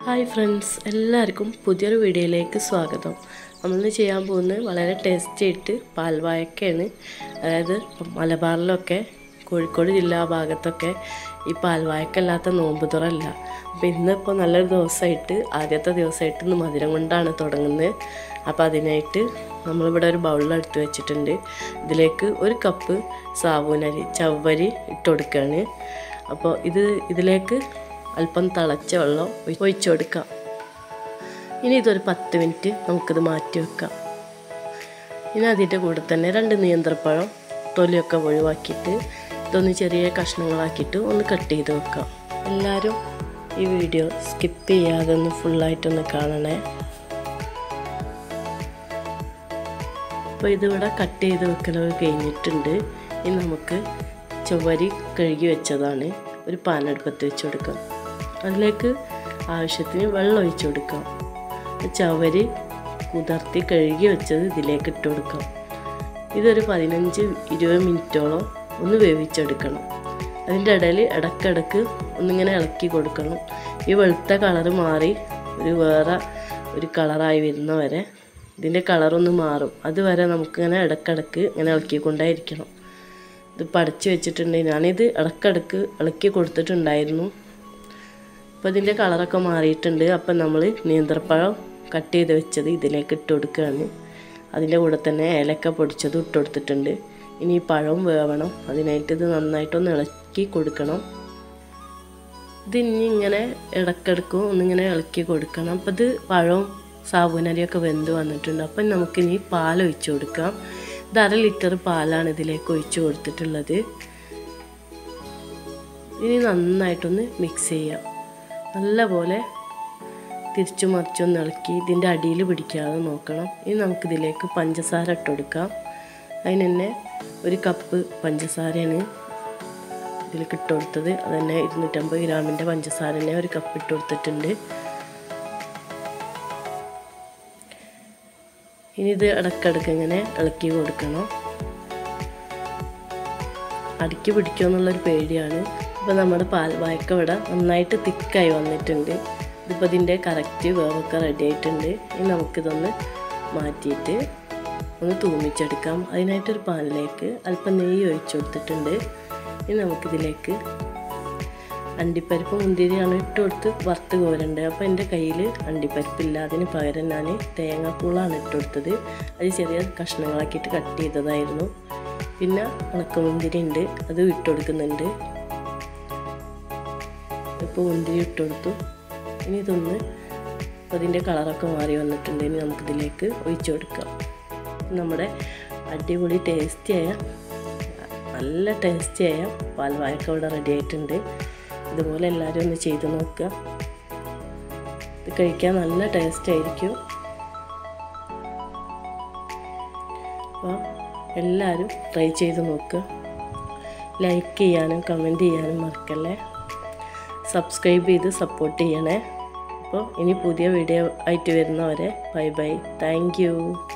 hi friends എല്ലാവർക്കും പുതിയൊരു വീഡിയോയിലേക്ക് സ്വാഗതം നമ്മൾ ചെയ്യാൻ പോകുന്നത് വളരെ ടേസ്റ്റി ആയിട്ട് പാൽവായക്കയാണ് അതായത് മലബാറിലൊക്കെ കോഴിക്കോട് ജില്ലാ ഭാഗത്തൊക്കെ ഈ പാൽവായക്കല്ലാത്ത നോമ്പ് തുറല്ല അപ്പോൾ ഇന്നിപ്പോൾ നല്ലൊരു ദിവസമായിട്ട് ആദ്യത്തെ ദിവസമായിട്ട് ഇന്ന് മധുരം കൊണ്ടാണ് തുടങ്ങുന്നത് അപ്പോൾ അതിനായിട്ട് നമ്മളിവിടെ ഒരു ബൗളിലെടുത്ത് വെച്ചിട്ടുണ്ട് ഇതിലേക്ക് ഒരു കപ്പ് സാബൂനരി ചവ്വരി ഇട്ട് കൊടുക്കുകയാണ് അപ്പോൾ ഇത് ഇതിലേക്ക് അല്പം തിളച്ച വെള്ളം ഒഴിച്ചു കൊടുക്കാം ഇനി ഇതൊരു പത്ത് മിനിറ്റ് നമുക്കിത് മാറ്റി വെക്കാം ഇനി അതിൻ്റെ കൂടെ തന്നെ രണ്ട് നേന്ത്രപ്പഴം തൊലിയൊക്കെ ഒഴിവാക്കിയിട്ട് ഇതൊന്ന് ചെറിയ കഷ്ണങ്ങളാക്കിയിട്ട് ഒന്ന് കട്ട് ചെയ്ത് വെക്കാം എല്ലാവരും ഈ വീഡിയോ സ്കിപ്പ് ചെയ്യാതെ ഒന്ന് ഫുള്ളായിട്ടൊന്ന് കാണണേ അപ്പോൾ ഇതിവിടെ കട്ട് ചെയ്ത് വെക്കലൊക്കെ കഴിഞ്ഞിട്ടുണ്ട് ഇനി നമുക്ക് ചുവരി കഴുകി വെച്ചതാണ് ഒരു പാനെടുപ്പത്ത് വെച്ച് കൊടുക്കാം അതിലേക്ക് ആവശ്യത്തിന് വെള്ളം ഒഴിച്ചു കൊടുക്കാം ചവരി കുതിർത്തി കഴുകി വെച്ചത് ഇതിലേക്ക് ഇട്ട് കൊടുക്കാം ഇതൊരു പതിനഞ്ച് ഇരുപത് മിനിറ്റോളം ഒന്ന് വേവിച്ചെടുക്കണം അതിൻ്റെ ഇടയിൽ ഇടക്കിടക്ക് ഒന്നിങ്ങനെ ഇളക്കി കൊടുക്കണം ഈ വെളുത്ത കളറ് മാറി ഒരു വേറെ ഒരു കളറായി വരുന്ന വരെ ഇതിൻ്റെ കളറൊന്ന് മാറും അതുവരെ നമുക്കിങ്ങനെ ഇടക്കിടക്ക് ഇങ്ങനെ ഇളക്കിക്കൊണ്ടായിരിക്കണം ഇത് പടച്ച് വെച്ചിട്ടുണ്ട് ഞാനിത് ഇടക്കിടക്ക് ഇളക്കി കൊടുത്തിട്ടുണ്ടായിരുന്നു അപ്പോൾ ഇതിൻ്റെ കളറൊക്കെ മാറിയിട്ടുണ്ട് അപ്പം നമ്മൾ നേന്ത്രപ്പഴം കട്ട് ചെയ്ത് വെച്ചത് ഇതിലേക്ക് ഇട്ട് കൊടുക്കുകയാണ് അതിൻ്റെ കൂടെ തന്നെ ഏലക്ക പൊടിച്ചത് ഇട്ട് കൊടുത്തിട്ടുണ്ട് ഇനി ഈ പഴവും വേവണം അതിനായിട്ട് ഇത് നന്നായിട്ടൊന്ന് ഇളക്കി കൊടുക്കണം ഇത് ഇനി ഇങ്ങനെ ഇടക്കിടക്കും ഒന്നിങ്ങനെ ഇളക്കി കൊടുക്കണം അപ്പോൾ ഇത് പഴവും സാബുനരിയൊക്കെ വെന്ത് വന്നിട്ടുണ്ട് അപ്പം നമുക്കിനി പാൽ ഒഴിച്ചു കൊടുക്കാം ഇത് അര ലിറ്റർ പാലാണ് ഇതിലേക്ക് ഒഴിച്ചു കൊടുത്തിട്ടുള്ളത് ഇനി നന്നായിട്ടൊന്ന് മിക്സ് ചെയ്യാം നല്ലപോലെ തിരിച്ചു മറിച്ചൊന്ന് ഇളക്കി ഇതിൻ്റെ അടിയിൽ പിടിക്കാതെ നോക്കണം ഇനി നമുക്കിതിലേക്ക് പഞ്ചസാര ഇട്ട് കൊടുക്കാം അതിന് തന്നെ ഒരു കപ്പ് പഞ്ചസാരയാണ് ഇതിലേക്ക് ഇട്ട് കൊടുത്തത് അത് തന്നെ ഇരുന്നൂറ്റമ്പത് ഗ്രാമിൻ്റെ പഞ്ചസാര തന്നെ ഒരു കപ്പ് ഇട്ട് കൊടുത്തിട്ടുണ്ട് ഇനി ഇത് ഇടക്കിടക്ക് ഇങ്ങനെ ഇളക്കി കൊടുക്കണം അടുക്കി പിടിക്കുമെന്നുള്ളൊരു പേടിയാണ് ഇപ്പോൾ നമ്മുടെ പാൽ വായ്ക്ക ഇവിടെ നന്നായിട്ട് തിക്കായി വന്നിട്ടുണ്ട് ഇതിപ്പോൾ ഇതിൻ്റെ കറക്റ്റ് വേവൊക്കെ റെഡി ആയിട്ടുണ്ട് ഇനി നമുക്കിതൊന്ന് മാറ്റിയിട്ട് ഒന്ന് തൂമിച്ചെടുക്കാം അതിനായിട്ടൊരു പാനിലേക്ക് അല്പം നെയ്യ് ഒഴിച്ചു കൊടുത്തിട്ടുണ്ട് ഇനി നമുക്കിതിലേക്ക് അണ്ടിപ്പരിപ്പ് മുന്തിരിയാണ് ഇട്ട് കൊടുത്ത് വറുത്ത് കോരണ്ട് അപ്പോൾ എൻ്റെ കയ്യിൽ അണ്ടിപ്പരിപ്പില്ല അതിന് പകരം ഞാൻ തേങ്ങാപ്പൂളാണ് ഇട്ട് കൊടുത്തത് അത് ചെറിയ കഷ്ണങ്ങളാക്കിയിട്ട് കട്ട് ചെയ്തതായിരുന്നു പിന്നെ ഉണക്കമുന്തിരി ഉണ്ട് അത് ഇട്ട് കൊടുക്കുന്നുണ്ട് ഇപ്പോൾ മുന്തിരി ഇട്ട് കൊടുത്തു ഇനി ഇതൊന്ന് അതിൻ്റെ കളറൊക്കെ മാറി വന്നിട്ടുണ്ട് ഇനി നമുക്കിതിലേക്ക് ഒഴിച്ചു കൊടുക്കാം നമ്മുടെ അടിപൊളി ടേസ്റ്റിയായ നല്ല ടേസ്റ്റിയായ പാൽവായൊക്കെ ഇവിടെ റെഡി ആയിട്ടുണ്ട് ഇതുപോലെ എല്ലാവരും ഒന്ന് ചെയ്ത് നോക്കുക ഇത് കഴിക്കാൻ നല്ല ടേസ്റ്റ് ആയിരിക്കും അപ്പോൾ എല്ലാവരും ട്രൈ ചെയ്ത് നോക്കുക ലൈക്ക് ചെയ്യാനും കമൻറ്റ് ചെയ്യാനും മറക്കല്ലേ സബ്സ്ക്രൈബ് ചെയ്ത് സപ്പോർട്ട് ചെയ്യണേ അപ്പോൾ ഇനി പുതിയ വീഡിയോ ആയിട്ട് വരുന്നവരെ ബൈ ബൈ താങ്ക്